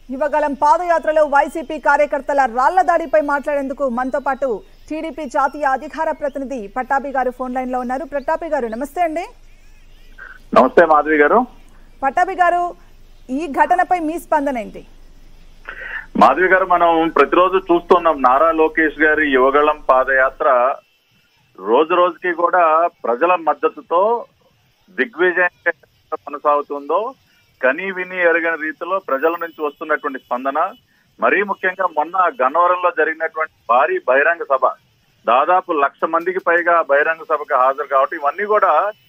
యువగలం పాదయాత్రలో వైసీపీ కార్యకర్తల రాళ్ల దాడిపై మాట్లాడేందుకు మనతో పాటు టీడీపీ జాతీయ అధికార ప్రతినిధి పట్టాభి గారు ఫోన్ లైన్ లో ఉన్నారు పట్టాభి గారు నమస్తే అండి నమస్తే మాధవి గారు పట్టాభి గారు ఈ ఘటనపై మీ స్పందన ఏంటి మాధవి గారు మనం ప్రతిరోజు చూస్తున్నాం నారా లోకేష్ గారి యువగళం పాదయాత్ర రోజు రోజుకి కూడా ప్రజల మద్దతుతో దిగ్విజయంగా కొనసాగుతుందో కనీ విని ఎరగని రీతిలో ప్రజల నుంచి వస్తున్నటువంటి స్పందన మరీ ముఖ్యంగా మొన్న గన్నవరంలో జరిగినటువంటి భారీ బహిరంగ సభ దాదాపు లక్ష మందికి పైగా బహిరంగ సభకు హాజరు కావటం ఇవన్నీ కూడా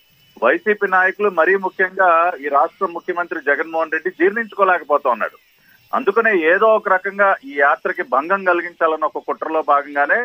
వైసీపీ నాయకులు మరీ ముఖ్యంగా ఈ రాష్ట్ర ముఖ్యమంత్రి జగన్మోహన్ రెడ్డి జీర్ణించుకోలేకపోతా ఉన్నాడు అందుకనే ఏదో ఒక రకంగా ఈ యాత్రకి భంగం కలిగించాలన్న ఒక కుట్రలో భాగంగానే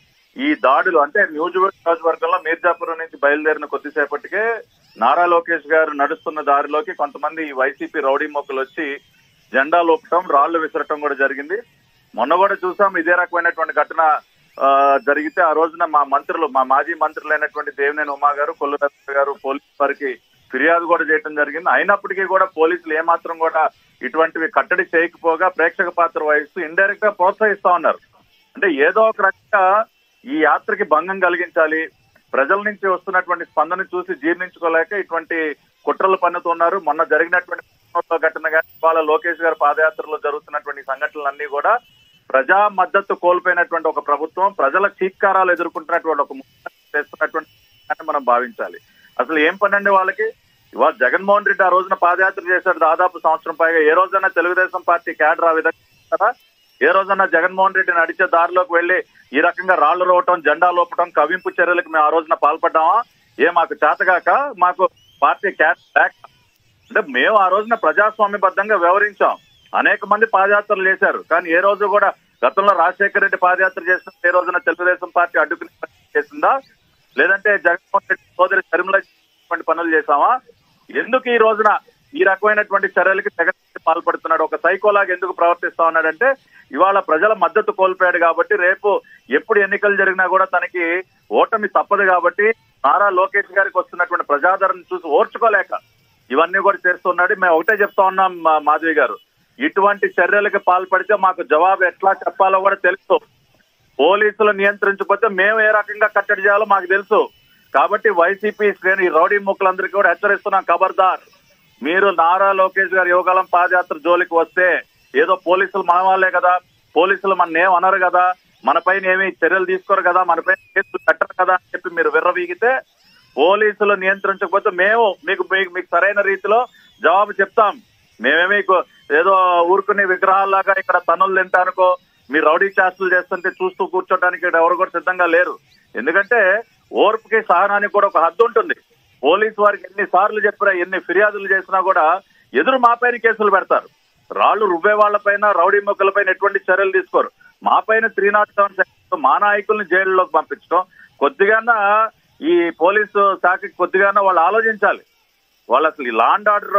ఈ దాడులు అంటే న్యూజివర్క్ నియోజకవర్గంలో మీర్జాపురం నుంచి బయలుదేరిన కొద్దిసేపటికే నారా లోకేష్ గారు నడుస్తున్న దారిలోకి కొంతమంది ఈ వైసీపీ రౌడీ మొక్కలు వచ్చి జెండా లోపటం రాళ్లు విసరటం కూడా జరిగింది మొన్న కూడా చూసాం ఇదే రకమైనటువంటి ఘటన ఆ, జరిగితే ఆ రోజున మా మంత్రులు మా మాజీ మంత్రులైనటువంటి దేవినేని ఉమా గారు కొల్లు రవీంద్ర గారు పోలీసు వారికి ఫిర్యాదు కూడా చేయడం జరిగింది అయినప్పటికీ కూడా పోలీసులు ఏమాత్రం కూడా ఇటువంటివి కట్టడి చేయకపోగా ప్రేక్షక పాత్ర వహిస్తూ ఇండైరెక్ట్ గా ప్రోత్సహిస్తా ఉన్నారు అంటే ఏదో ఒక రకంగా ఈ యాత్రకి భంగం కలిగించాలి ప్రజల నుంచి వస్తున్నటువంటి స్పందన చూసి జీర్ణించుకోలేక ఇటువంటి కుట్రలు పన్నుతున్నారు మొన్న జరిగినటువంటి ఘటన కానీ వాళ్ళ లోకేష్ గారి పాదయాత్రలో జరుగుతున్నటువంటి సంఘటనలన్నీ కూడా ప్రజా మద్దతు కోల్పోయినటువంటి ఒక ప్రభుత్వం ప్రజల చీత్కారాలు ఎదుర్కొంటున్నటువంటి ఒక ముఖ్యమంత్రి చేస్తున్నటువంటి అని మనం భావించాలి అసలు ఏం పని అండి వాళ్ళకి ఇవాళ జగన్మోహన్ రెడ్డి ఆ రోజున పాదయాత్ర చేశాడు దాదాపు సంవత్సరం పైగా ఏ రోజైనా తెలుగుదేశం పార్టీ క్యాడర్ ఆ విధంగా చేస్తారా? ఏ రోజన్నా జగన్మోహన్ రెడ్డి నడిచే దారిలోకి వెళ్లి ఈ రకంగా రాళ్లు రోవటం జెండా లోపటం కవింపు చర్యలకు మేము ఆ రోజున పాల్పడ్డామా ఏ మాకు చేతగాక మాకు పార్టీ క్యాడర్ బ్యాక్ అంటే మేము ఆ రోజున ప్రజాస్వామ్యబద్ధంగా వ్యవహరించాం అనేక మంది పాదయాత్రలు చేశారు కానీ ఏ రోజు కూడా గతంలో రాజశేఖర రెడ్డి పాదయాత్ర చేసిన ఏ రోజున తెలుగుదేశం పార్టీ అడ్డుకుని చేసిందా లేదంటే జగన్మోహన్ రెడ్డి సోదరి షర్మిల చేసినటువంటి పనులు చేశామా ఎందుకు ఈ రోజున ఈ రకమైనటువంటి చర్యలకి జగన్ రెడ్డి పాల్పడుతున్నాడు ఒక సైకోలాగా ఎందుకు ప్రవర్తిస్తా ఉన్నాడంటే ఇవాళ ప్రజల మద్దతు కోల్పోయాడు కాబట్టి రేపు ఎప్పుడు ఎన్నికలు జరిగినా కూడా తనకి ఓటమి తప్పదు కాబట్టి నారా లోకేష్ గారికి వస్తున్నటువంటి ప్రజాదరణ చూసి ఓర్చుకోలేక ఇవన్నీ కూడా చేస్తున్నాడు మేము ఒకటే చెప్తా ఉన్నాం మా- మాధవి గారు ఇటువంటి చర్యలకు పాల్పడితే మాకు జవాబు ఎట్లా చెప్పాలో కూడా తెలుసు పోలీసులు నియంత్రించకపోతే మేము ఏ రకంగా కట్టడి చేయాలో మాకు తెలుసు కాబట్టి వైసీపీ శ్రేణి ఈ రౌడీ ముక్కలందరికీ కూడా హెచ్చరిస్తున్నాం ఖబర్దార్ మీరు నారా లోకేష్ గారి యువకాలం పాదయాత్ర జోలికి వస్తే ఏదో పోలీసులు మన వాళ్ళే కదా పోలీసులు మన ఏం అనరు కదా మన పైన ఏమి చర్యలు తీసుకోరు కదా మన పైన కేసులు పెట్టరు కదా అని చెప్పి మీరు విర్రవీగితే పోలీసులు నియంత్రించకపోతే మేము మీకు మీకు మీకు సరైన రీతిలో జవాబు చెప్తాం మేమే మీకు ఏదో ఊరుకునే విగ్రహాల్లాగా ఇక్కడ తనులు తింటానుకో మీరు రౌడీ చేష్టలు చేస్తుంటే చూస్తూ కూర్చోడానికి ఇక్కడ ఎవరు కూడా సిద్ధంగా లేరు ఎందుకంటే ఓర్పుకి సహనానికి కూడా ఒక హద్దు ఉంటుంది పోలీసు వారికి ఎన్ని సార్లు చెప్పినా ఎన్ని ఫిర్యాదులు చేసినా కూడా ఎదురు మా పైన కేసులు పెడతారు రాళ్లు రువ్వే వాళ్ళపైన రౌడీ మొక్కలపైన ఎటువంటి చర్యలు తీసుకోరు మా పైన త్రీ నాట్ సెవెన్ సెక్షన్ మా నాయకుల్ని జైల్లోకి పంపించడం కొద్దిగానా ఈ పోలీసు శాఖకి కొద్దిగానా వాళ్ళు ఆలోచించాలి వాళ్ళు అసలు ఈ లా అండ్ ఆర్డర్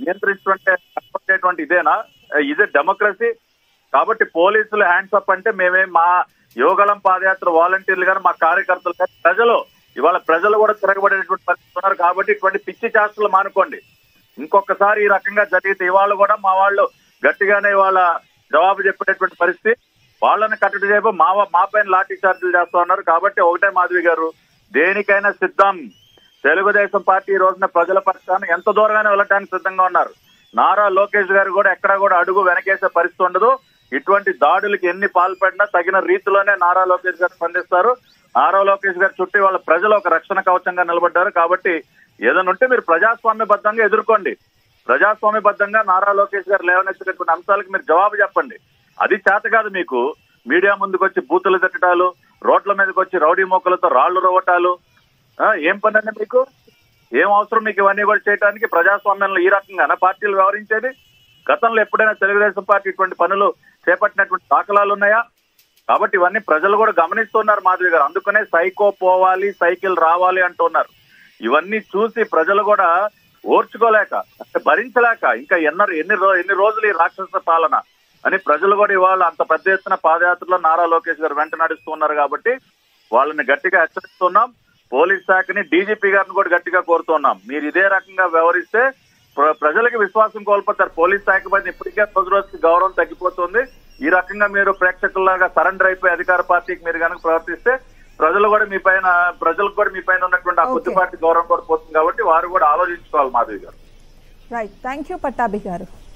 నియంత్రించుకుంటే ఇదేనా ఇదే డెమోక్రసీ కాబట్టి పోలీసులు హ్యాండ్స్ అప్ అంటే మేమే మా యువగలం పాదయాత్ర వాలంటీర్లు కానీ మా కార్యకర్తలు కానీ ప్రజలు ఇవాళ ప్రజలు కూడా తిరగబడేటువంటి పరిస్థితి ఉన్నారు కాబట్టి ఇటువంటి పిచ్చి చేష్టలు మానుకోండి ఇంకొకసారి ఈ రకంగా జరిగితే ఇవాళ కూడా మా వాళ్ళు గట్టిగానే ఇవాళ జవాబు చెప్పేటటువంటి పరిస్థితి వాళ్ళని కట్టడి చేయబో మా మా పైన లాఠీ చార్జీలు చేస్తా ఉన్నారు కాబట్టి ఒకటే మాధవి గారు దేనికైనా సిద్ధం తెలుగుదేశం పార్టీ ఈ రోజున ప్రజల పక్షాన ఎంత దూరమైనా వెళ్ళటానికి సిద్ధంగా ఉన్నారు నారా లోకేష్ గారు కూడా ఎక్కడా కూడా అడుగు వెనకేసే పరిస్థితి ఉండదు ఇటువంటి దాడులకి ఎన్ని పాల్పడినా తగిన రీతిలోనే నారా లోకేష్ గారు స్పందిస్తారు నారా లోకేష్ గారు చుట్టూ వాళ్ళ ప్రజలు ఒక రక్షణ కవచంగా నిలబడ్డారు కాబట్టి ఏదైనా ఉంటే మీరు ప్రజాస్వామ్యబద్ధంగా ఎదుర్కోండి ప్రజాస్వామ్యబద్ధంగా నారా లోకేష్ గారు లేవనెత్తినటువంటి అంశాలకు మీరు జవాబు చెప్పండి అది చేత కాదు మీకు మీడియా ముందుకు వచ్చి బూతులు తిట్టడాలు రోడ్ల మీదకి వచ్చి రౌడీ మొక్కలతో రాళ్లు రవ్వటాలు ఆ, ఏం పని అండి మీకు ఏం అవసరం మీకు ఇవన్నీ కూడా చేయడానికి ప్రజాస్వామ్యంలో ఈ రకంగానా పార్టీలు వ్యవహరించేది గతంలో ఎప్పుడైనా తెలుగుదేశం పార్టీ ఇటువంటి పనులు చేపట్టినటువంటి దాఖలాలు ఉన్నాయా కాబట్టి ఇవన్నీ ప్రజలు కూడా గమనిస్తున్నారు మాధవి గారు అందుకనే సైకో పోవాలి సైకిల్ రావాలి అంటున్నారు ఇవన్నీ చూసి ప్రజలు కూడా ఓర్చుకోలేక అంటే భరించలేక ఇంకా ఎన్న ఎన్ని రో ఎన్ని రోజులు ఈ రాక్షస పాలన అని ప్రజలు కూడా ఇవాళ అంత పెద్ద ఎత్తున పాదయాత్రలో నారా లోకేష్ గారు వెంట నడుస్తున్నారు కాబట్టి వాళ్ళని గట్టిగా హెచ్చరిస్తున్నాం పోలీస్ శాఖని డీజీపీ గారిని కూడా గట్టిగా కోరుతున్నాం మీరు ఇదే రకంగా వ్యవహరిస్తే ప్ర- ప్రజలకి విశ్వాసం కోల్పోతారు పోలీస్ శాఖ పైన ఇప్పటికే రోజు రోజుకి గౌరవం తగ్గిపోతుంది ఈ రకంగా మీరు ప్రేక్షకుల్లాగా సరెండర్ అయిపోయి అధికార పార్టీకి మీరు కనుక ప్రవర్తిస్తే ప్రజలు కూడా మీ పైన ప్రజలకు కూడా మీ పైన ఉన్నటువంటి ఆ Okay. కొద్దిపాటి గౌరవం కూడా పోతుంది కాబట్టి వారు కూడా ఆలోచించుకోవాలి మాధవి గారు రైట్ థ్యాంక్ యూ పట్టాభి గారు